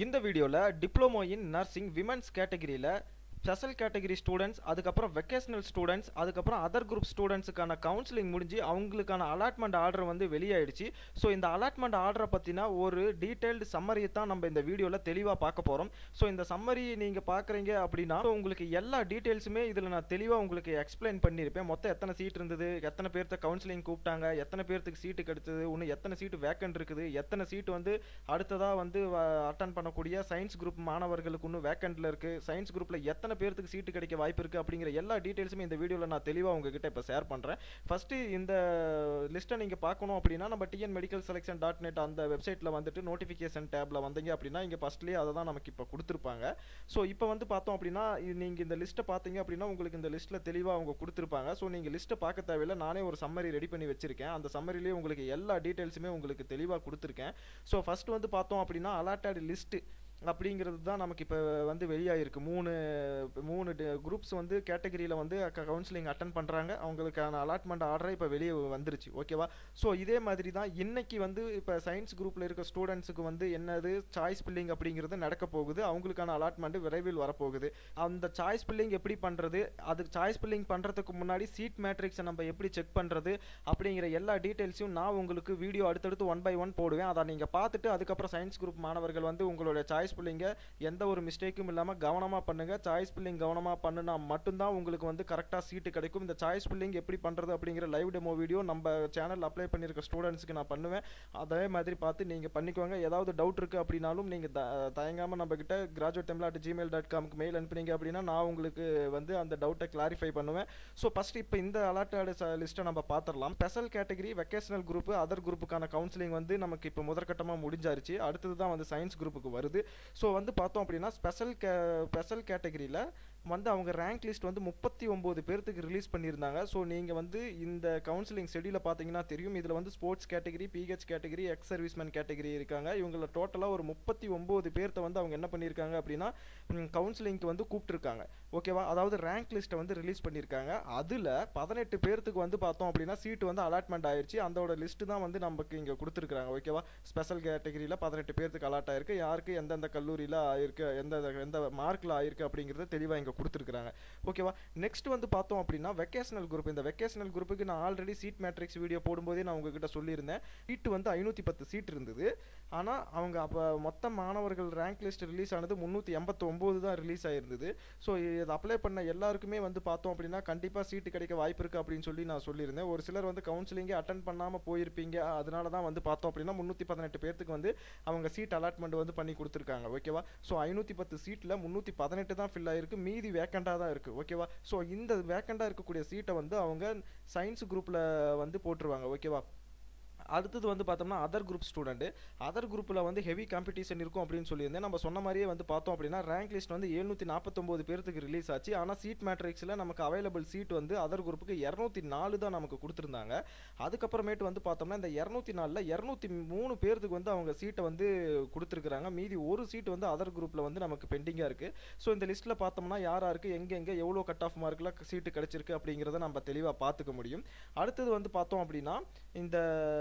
இந்த வீடியோவில் diploma in nursing women's கேட்டகரியில் ஸ்பெஷல் கேட்டகரி ஸ்டூடெண்ட்ஸ் அதுக்கப்புறம் வெக்கேஷனல் ஸ்டூடெண்ட்ஸ் அதுக்கப்புறம் அதர் குரூப் ஸ்டூடெண்ட்ஸுக்கான கவுன்சிலிங் முடிஞ்சு அவங்களுக்கான அலாட்மெண்ட் ஆர்டர் வந்து வெளியாயிடுச்சு ஸோ இந்த அலாட்மெண்ட் ஆர்டரை பற்றின ஒரு டீட்டெயில்டு சம்மரியை தான் நம்ம இந்த வீடியோவில் தெளிவாக பார்க்க போகிறோம் ஸோ இந்த சம்மரி நீங்கள் பார்க்குறீங்க அப்படின்னா so உங்களுக்கு எல்லா டீட்டெயில்ஸுமே இதில் நான் தெளிவாக உங்களுக்கு எக்ஸ்பிளைன் பண்ணியிருப்பேன் மொத்தம் எத்தனை சீட் இருந்தது எத்தனை பேர்த்த கவுன்சிலிங் கூப்பிட்டாங்க எத்தனை பேர்த்துக்கு சீட்டு கிடைச்சது இன்னும் எத்தனை சீட்டு வேக்கண்ட் இருக்குது எத்தனை சீட்டு வந்து அடுத்ததாக வந்து அட்டன் பண்ணக்கூடிய சயின்ஸ் குரூப் மாணவர்களுக்கு இன்னும் வேக்கண்ட்டில் இருக்குது சயின்ஸ் குரூப்பில் எத்தனை பேர்த்துக்கு சீட்டு கிடைக்க வாய்ப்பு இருக்குது அப்படிங்கிற எல்லா டீட்டெயில்ஸுமே இந்த வீடியோவில் நான் தெளிவாக உங்ககிட்ட இப்போ ஷேர் பண்ணுறேன் ஃபஸ்ட்டு இந்த லிஸ்ட்டை நீங்கள் பார்க்கணும் அப்படின்னா நம்ம TN medical selection dot net அந்த வெப்சைட்டில் வந்துட்டு நோட்டிஃபிகேஷன் டேப்பில் வந்தீங்க அப்படின்னா இங்கே ஃபஸ்ட்லேயே அதை தான் நமக்கு இப்போ கொடுத்துருப்பாங்க ஸோ இப்போ வந்து பார்த்தோம் அப்படின்னா நீங்கள் இந்த லிஸ்ட்டை பார்த்தீங்க அப்படின்னா உங்களுக்கு இந்த லிஸ்ட்டில் தெளிவாக அவங்க கொடுத்துருப்பாங்க ஸோ நீங்கள் லிஸ்ட்டை பார்க்க தேவையில்லை நானே ஒரு சம்மரி ரெடி பண்ணி வச்சிருக்கேன் அந்த சம்மரிலேயே உங்களுக்கு எல்லா டீட்டெயில்ஸுமே உங்களுக்கு தெளிவாக கொடுத்துருக்கேன் ஸோ ஃபஸ்ட் வந்து பார்த்தோம் அப்படின்னா அலாட்டட் லிஸ்ட்டு அப்படிங்கிறது தான் நமக்கு இப்போ வந்து வெளியாகிருக்கு மூணு மூணு குரூப்ஸ் வந்து கேட்டகரியில் வந்து கவுன்சிலிங் அட்டன் பண்ணுறாங்க அவங்களுக்கான அலாட்மெண்ட் ஆர்டரை இப்போ வெளியே வந்துருச்சு ஓகேவா ஸோ இதே மாதிரி தான் இன்னைக்கு வந்து இப்போ சயின்ஸ் குரூப்பில் இருக்க ஸ்டூடெண்ட்ஸுக்கு வந்து என்னது சாய்ஸ் பில்லிங் அப்படிங்கிறது நடக்க போகுது அவங்களுக்கான அலாட்மெண்ட் விரைவில் வரப்போகுது அந்த சாய்ஸ் பில்லிங் எப்படி பண்ணுறது அதுக்கு சாய்ஸ் பில்லிங் பண்ணுறதுக்கு முன்னாடி சீட் மேட்ரிக்ஸை நம்ம எப்படி செக் பண்ணுறது அப்படிங்கிற எல்லா டீட்டெயில்ஸையும் நான் உங்களுக்கு வீடியோ அடுத்தடுத்து ஒன் பை ஒன் போடுவேன் அதை நீங்கள் பார்த்துட்டு அதுக்கப்புறம் சயின்ஸ் குரூப் மாணவர்கள் வந்து உங்களோட சாய்ஸ் பில்லிங்கை எந்த ஒரு மிஸ்டேக்கும் இல்லாமல் கவனமாக பண்ணுங்கள் சாய்ஸ் பில்லிங் கவனமாக பண்ணுனா மட்டும்தான் உங்களுக்கு வந்து கரெக்டாக சீட்டு கிடைக்கும் இந்த சாய்ஸ் பில்லிங் எப்படி பண்ணுறது அப்படிங்கிற லைவ் டெமோ வீடியோ நம்ம சேனல் அப்ளை பண்ணியிருக்க ஸ்டூடெண்ட்ஸுக்கு நான் பண்ணுவேன் அதே மாதிரி பார்த்து நீங்கள் பண்ணிக்கோங்க ஏதாவது டவுட் இருக்குது அப்படின்னாலும் நீங்கள் த தயங்காமல் நம்மக்கிட்ட கிராஜுவேட் தமிழ் ஜிமெயில் டாட் காம்க்கு மெயில் அனுப்புனீங்க அப்படின்னா நான் உங்களுக்கு வந்து அந்த டவுட்டை கிளாரிஃபை பண்ணுவேன் ஸோ ஃபஸ்ட் இப்போ இந்த அலாட்டட் லிஸ்ட்டை நம்ம பார்த்துடலாம் special category vocational group other குரூப்புக்கான கவுன்சிலிங் வந்து நமக்கு இப்போ முதற்கட்டமாக முடிஞ்சாருச்சு அடுத்தது தான் வந்து சயின்ஸ் குரூப்புக்கு வருது ஸோ வந்து பார்த்தோம் அப்படின்னா ஸ்பெஷல் கே ஸ்பெஷல் கேட்டகரியில் வந்து அவங்க ரேங்க் லிஸ்ட் வந்து முப்பத்தி ஒம்பது பேர்த்துக்கு ரிலீஸ் பண்ணியிருந்தாங்க ஸோ நீங்கள் வந்து இந்த கவுன்சிலிங் ஷெடியூலில் பார்த்தீங்கன்னா தெரியும் இதில் வந்து sports category PH category ex serviceman category இருக்காங்க இவங்கள டோட்டலாக ஒரு முப்பத்தி ஒம்பது பேர்த்த வந்து அவங்க என்ன பண்ணியிருக்காங்க அப்படின்னா கவுன்சிலிங்க்கு வந்து கூப்பிட்டுருக்காங்க ஓகேவா அதாவது ரேங்க் லிஸ்ட்டை வந்து ரிலீஸ் பண்ணியிருக்காங்க அதில் பதினெட்டு பேர்த்துக்கு வந்து பார்த்தோம் அப்படின்னா சீட்டு வந்து அலாட்மெண்ட் ஆயிடுச்சு அதோட லிஸ்ட்டு தான் வந்து நமக்கு இங்கே கொடுத்துருக்காங்க ஓகேவா ஸ்பெஷல் கேட்டகரியில் பதினெட்டு பேர்த்துக்கு அலாட் ஆயிருக்கு யாருக்கு எந்தெந்த கல்லூரியில் ஆயிருக்கு எந்த எந்த மார்க்கில் ஆயிருக்கு அப்படிங்கிறத தெளிவாக இங்கே கொடுத்துருக்காங்க ஓகேவா நெக்ஸ்ட் வந்து பார்த்தோம் அப்படின்னா வெக்கேஷனல் குரூப் இந்த வெக்கேஷனல் குரூப்புக்கு நான் ஆல்ரெடி சீட் மேட்ரிக்ஸ் வீடியோ போடும்போதே நான் உங்ககிட்ட சொல்லியிருந்தேன் சீட்டு வந்து ஐநூற்றி பத்து சீட் இருந்தது ஆனால் அவங்க அப்போ மொத்த மாணவர்கள் ரேங்க் லிஸ்ட் ரிலீஸ் ஆனது முந்நூற்றி எண்பத்தொம்போது தான் ரிலீஸ் ஆயிருந்தது ஸோ இது அப்ளை பண்ண எல்லாருக்குமே வந்து பார்த்தோம் அப்படின்னா கண்டிப்பாக சீட்டு கிடைக்க வாய்ப்பு இருக்குது அப்படின்னு சொல்லி நான் சொல்லியிருந்தேன் ஒரு சிலர் வந்து கவுன்சிலிங்கே அட்டன் பண்ணாமல் போயிருப்பீங்க அதனால தான் வந்து பார்த்தோம் அப்படின்னா முந்நூற்றி பதினெட்டு பேர்த்துக்கு வந்து அவங்க சீட் அலாட்மெண்ட் வந்து பண்ணி கொடுத்துருக்காங்க ஓகேவா ஸோ ஐநூற்றி பத்து சீட்டில் முந்நூற்றி பதினெட்டு தான் ஃபில் ஆயிருக்கு மீதி வேக்கண்டாக தான் இருக்குது ஓகேவா ஸோ இந்த வேக்கண்டாக இருக்கக்கூடிய சீட்டை வந்து அவங்க சயின்ஸ் குரூப்பில் வந்து போட்டுருவாங்க ஓகேவா அடுத்தது வந்து பார்த்தோம்னா அதர் குரூப் ஸ்டூடெண்ட்டு அதர் குரூப்பில் வந்து ஹெவி காம்படிஷன் இருக்கும் அப்படின்னு சொல்லியிருந்தேன் நம்ம சொன்ன மாதிரியே வந்து பார்த்தோம் அப்படின்னா ரேங்க் லிஸ்ட் வந்து எழுநூற்றி நாற்பத்தொம்போது பேர்த்துக்கு ரிலீஸ் ஆச்சு ஆனால் சீட் மேட்ரிக்ஸில் நமக்கு அவைலபிள் சீட் வந்து அதர் குரூப்புக்கு இரநூத்தி நாலு தான் நமக்கு கொடுத்துருந்தாங்க அதுக்கப்புறமேட்டு வந்து பார்த்தோம்னா இந்த இரநூத்தி நாலில் இரநூத்தி மூணு பேர்த்துக்கு வந்து அவங்க சீட்டை வந்து கொடுத்துருக்குறாங்க மீதி ஒரு சீட் வந்து அதர் குரூப்பில் வந்து நமக்கு பெண்டிங்காக இருக்குது ஸோ இந்த லிஸ்ட்டில் பார்த்தோம்னா யார் யாருக்கு எங்கே எங்கே எவ்வளோ கட் ஆஃப் மார்க்கில் சீட்டு கிடச்சிருக்கு அப்படிங்கிறத நம்ம தெளிவாக பார்த்துக்க முடியும் அடுத்தது வந்து பார்த்தோம் அப்படின்னா இந்த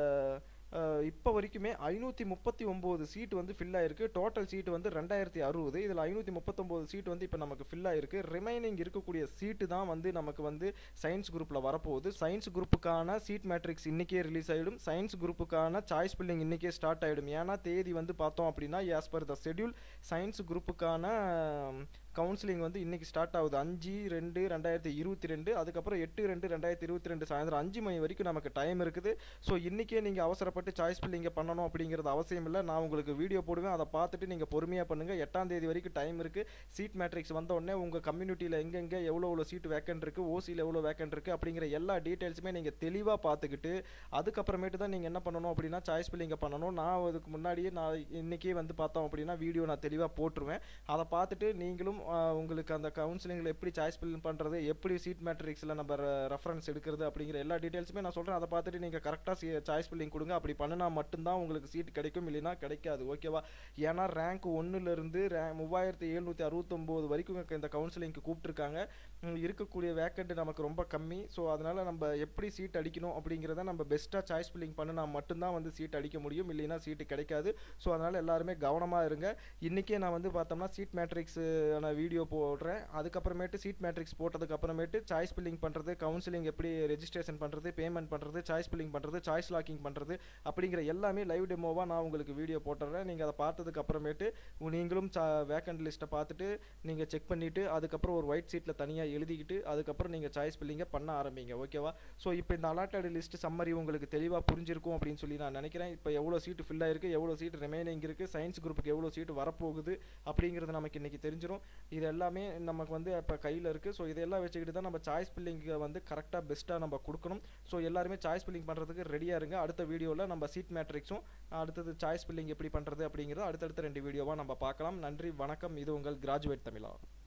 இப்போ வரைக்குமே ஐநூற்றி முப்பத்தி ஒம்பது சீட் வந்து ஃபில் ஆயிருக்கு டோட்டல் சீட் வந்து ரெண்டாயிரத்தி அறுபது இதில் ஐநூற்றி முப்பத்தொம்போது சீட் வந்து இப்போ நமக்கு ஃபில் ஆயிருக்கு ரிமைனிங் இருக்கக்கூடிய சீட்டு தான் வந்து நமக்கு வந்து சயின்ஸ் குரூப்பில் வரப்போகுது சயின்ஸ் குரூப்புக்கான சீட் மேட்ரிக்ஸ் இன்றைக்கே ரிலீஸ் ஆகிடும் சயின்ஸ் குரூப்புக்கான சாய்ஸ் பில்லிங் இன்றைக்கே ஸ்டார்ட் ஆகிடும் ஏன்னா தேதி வந்து பார்த்தோம் அப்படின்னா as per the schedule science குரூப்புக்கான கவுன்சிலிங் வந்து இன்றைக்கி ஸ்டார்ட் ஆகுது அஞ்சு ரெண்டு ரெண்டாயிரத்தி இருபத்தி ரெண்டு அதுக்கப்புறம் எட்டு ரெண்டு ரெண்டாயிரத்தி இருபத்தி ரெண்டு சாயந்தரம் அஞ்சு மணி வரைக்கும் நமக்கு டைம் இருக்குது ஸோ இன்றைக்கே நீங்கள் அவசரப்பட்டு சாய்ஸ் பில்லிங்க பண்ணணும் அப்படிங்கிறது அவசியம் இல்லை நான் உங்களுக்கு வீடியோ போடுவேன் அதை பார்த்துட்டு நீங்கள் பொறுமையாக பண்ணுங்கள் எட்டாம் தேதி வரைக்கும் டைம் இருக்குது சீட் மேட்ரிக்ஸ் வந்த உடனே உங்கள் கம்யூனிட்டியில் எங்கெங்கே எவ்வளோ எவ்வளோ சீட் வேக்கண்ட் இருக்குது ஓசியில் எவ்வளோ வேக்கண்ட் இருக்குது அப்படிங்கிற எல்லா டீட்டெயில்ஸுமே நீங்கள் தெளிவாக பார்த்துக்கிட்டு அதுக்கப்புறமேட்டு தான் நீங்கள் என்ன பண்ணணும் அப்படின்னா சாய்ஸ் பில்லிங்க பண்ணணும் நான் அதுக்கு முன்னாடியே நான் இன்றைக்கே வந்து பார்த்தோம் அப்படின்னா வீடியோ நான் தெளிவாக போட்டுருவேன் அதை பார்த்துட்டு நீங்களும் உங்களுக்கு அந்த கவுன்சிலிங்கில் எப்படி சாய்ஸ் பில் பண்ணுறது எப்படி சீட் மேட்ரிக்ஸில் நம்ம ரெஃபரன்ஸ் எடுக்கிறது அப்படிங்கிற எல்லா டீட்டெயில்ஸுமே நான் சொல்கிறேன் அதை பார்த்துட்டு நீங்கள் கரெக்டாக சாய்ஸ் பில்லிங் கொடுங்க அப்படி பண்ணினா மட்டும்தான் உங்களுக்கு சீட் கிடைக்கும் இல்லைன்னா கிடைக்காது ஓகேவா ஏன்னா ரேங்க் ஒன்றுலேருந்து ரே மூவாயிரத்தி எழுநூற்றி அறுபத்தொம்போது வரைக்கும் இந்த கவுன்சிலிங்க்கு கூப்பிட்டுருக்காங்க ம், இருக்கக்கூடிய வேக்கண்ட் நமக்கு ரொம்ப கம்மி ஸோ அதனால் நம்ம எப்படி சீட் அடிக்கணும் அப்படிங்கிறத நம்ம பெஸ்ட்டாக சாய்ஸ் ஃபில்லிங் பண்ணினா மட்டும்தான் வந்து சீட் அடிக்க முடியும் இல்லைன்னா சீட்டு கிடைக்காது ஸோ அதனால் எல்லாருமே கவனமாக இருங்க இன்றைக்கே நான் வந்து பார்த்தோம்னா சீட் மேட்ரிக்ஸான வீடியோ போடுறேன் அதுக்கப்புறமேட்டு சீட் மேட்ரிக்ஸ் போட்டதுக்கு அப்புறமேட்டு சாய்ஸ் ஃபில்லிங் பண்ணுறது கவுன்சிலிங் எப்படி ரெஜிஸ்ட்ரேஷன் பண்ணுறது பேமெண்ட் பண்ணுறது சாய்ஸ் ஃபில்லிங் பண்ணுறது சாய்ஸ் லாக்கிங் பண்ணுறது அப்படிங்கிற எல்லாமே லைவ் டெமோவாக நான் உங்களுக்கு வீடியோ போட்டுறேன் நீங்கள் அதை பார்த்ததுக்கு அப்புறமேட்டு உ- நீங்களும் சா வேக்கண்ட் லிஸ்ட்டை பார்த்துட்டு நீங்கள் செக் பண்ணிவிட்டு அதுக்கப்புறம் ஒரு ஒயிட் சீட்டில் தனியாக எழுதிக்கிட்டு அதுக்கப்புறம் நீங்கள் சாய்ஸ் ஃபில்லிங்கை பண்ண ஆரம்பிங்க ஓகேவா ஸோ இப்போ இந்த அலாட்டட் லிஸ்ட் சம்மரி உங்களுக்கு தெளிவாக புரிஞ்சிருக்கும் அப்படின்னு சொல்லி நான் நினைக்கிறேன் இப்போ எவ்வளோ சீட்டு ஃபில் ஆயிருக்கு எவ்வளோ சீட்டு ரிமைனிங் இருக்குது சயின்ஸ் குரூப்புக்கு எவ்வளோ சீட்டு வரப்போகுது அப்படிங்கிறது நமக்கு இன்றைக்கி தெரிஞ்சிடும் இது எல்லாமே நமக்கு வந்து இப்போ கையில் இருக்குது ஸோ இதெல்லாம் வச்சுக்கிட்டு தான் நம்ம சாய்ஸ் ஃபில்லிங்கை வந்து கரெக்டாக பெஸ்ட்டாக நம்ம கொடுக்கணும் ஸோ எல்லாருமே சாய்ஸ் ஃபில்லிங் பண்ணுறதுக்கு ரெடியாக இருங்க அடுத்த வீடியோவில் நம்ம சீட் மேட்ரிக்ஸும் அடுத்தது சாய்ஸ் ஃபில்லிங் எப்படி பண்ணுறது அப்படிங்கிறது அடுத்தடுத்த ரெண்டு வீடியோவாக நம்ம பார்க்கலாம் நன்றி வணக்கம் இது உங்கள் கிராஜுவேட் தமிழா